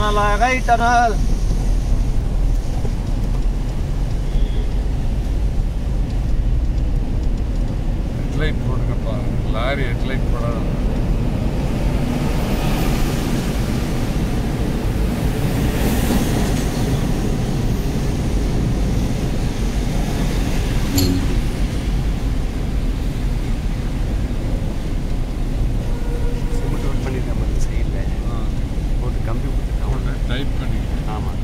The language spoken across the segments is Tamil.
டனல் அகை டனல் ஹெட்லைட் போட்டுக்கப்பா லாரி ஹெட்லைட் போடாத சிமெண்ட் ஒர்க் பண்ணியிருக்கேன் பாருங்க சைடில் போட்டு கம்பி கொடுத்துருக்கான் டைப் பண்ணி ஆமாம்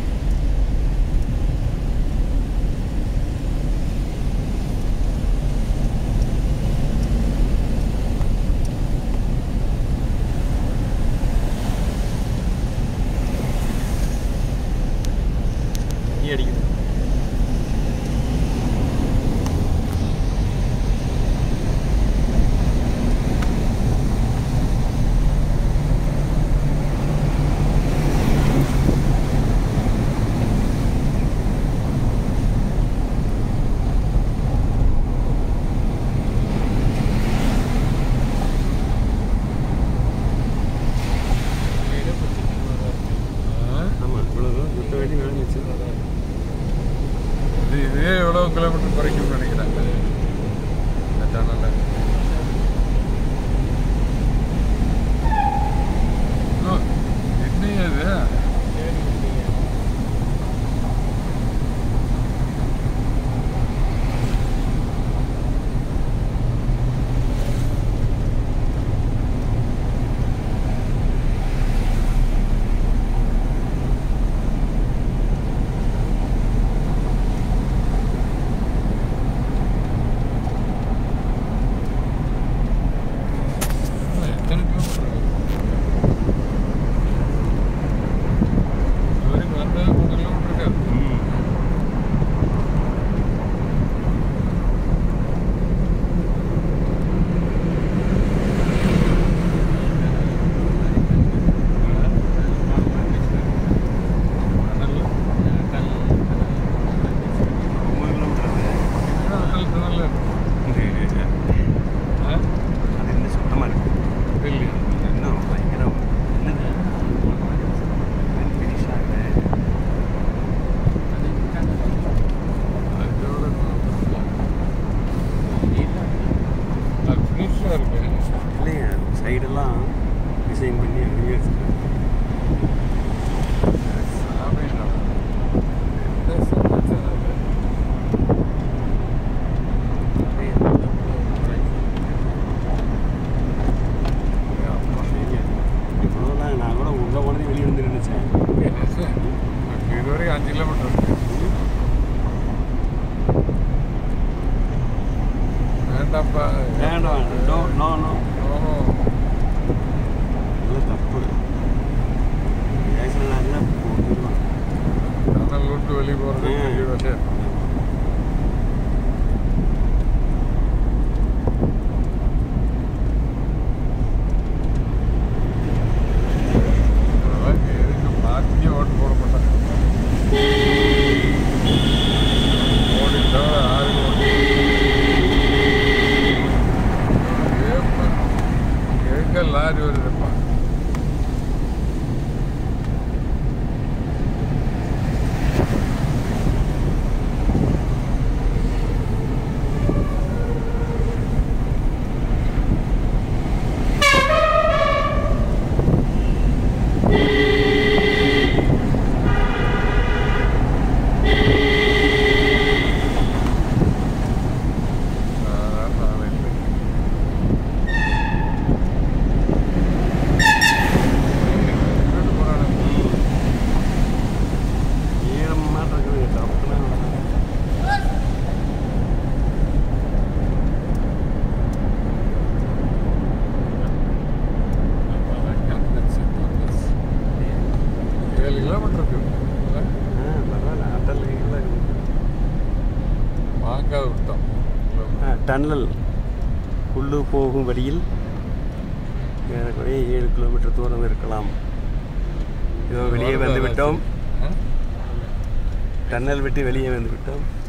நீ அடிக்குது ஆமாம் இவ்வளோ தூரம் சுத்த வேண்டி வேணும் வச்சு இது இதே எவ்வளோ கிலோமீட்டர் குறைக்கும்னு நினைக்கிறேன் இந்த டனல்ல ஓ, என்னையா இது எத்தனை கிலோமீட்டர் இதுவரைக்கும் வந்தது மூணு கிலோமீட்டர் இருக்காது டனல் ஒம்பது கிலோமீட்டர் டனல் டனல் ஆ அது இன்னும் சுத்தமாக இருக்கு இல்லையா இன்னும் பயங்கரம் என்னது ஃபினிஷ் ஆகுது அதோட அது ஃபினிஷாக இருக்கு இல்லைங்க சைடெல்லாம் டிசைன் பண்ணி அங்கேயே வச்சுருக்கேன் சாமி நம்ம. என்ன சமாச்சாரம் இது? ஏ அப்பா. இவ்வளோலாம் நான் கூட உள்ள உடனே வெளியே வந்து நினைச்சேன் அங்க இதுவரைக்கும் அஞ்சு கிலோமீட்டர் இருக்கு வேண்டாம்ப்பா வேண்டாம் நோ நோ நோ ஓஹோ இதெல்லாம் தப்பு ஆக்சிடென்ட் ஆகுதுன்னா போட்டுருவான் டனல் விட்டு வெளியே போகிறது ம். பெரிய விஷயம் அதெல்லாம் எதுக்கு மாற்றி ஓட்டு போட மாட்டாங்க ஓடிட்டா ஆறு ஓட்டு ஏப்பா, எங்க லாரி வருதுப்பா அதான் நான் இல்லை. எங்கிட்டு போறானுங்க? ஈரம் மாட்டம் இருக்குது தப்புனா ஏழு கிலோமீட்டர் இருக்கு இல்ல? ஆ பரவாயில்ல அட்டல் கீழே இருக்குது பார்க்காத விட்டோம் ஆ டன்னல் உள்ளு போகும் வழியில் ஏறக்குறைய ஏழு கிலோமீட்டர் தூரம் இருக்கலாம் இதோ வெளியே வந்து விட்டோம் ஆ? டன்னல் விட்டு வெளியே வந்து விட்டோம்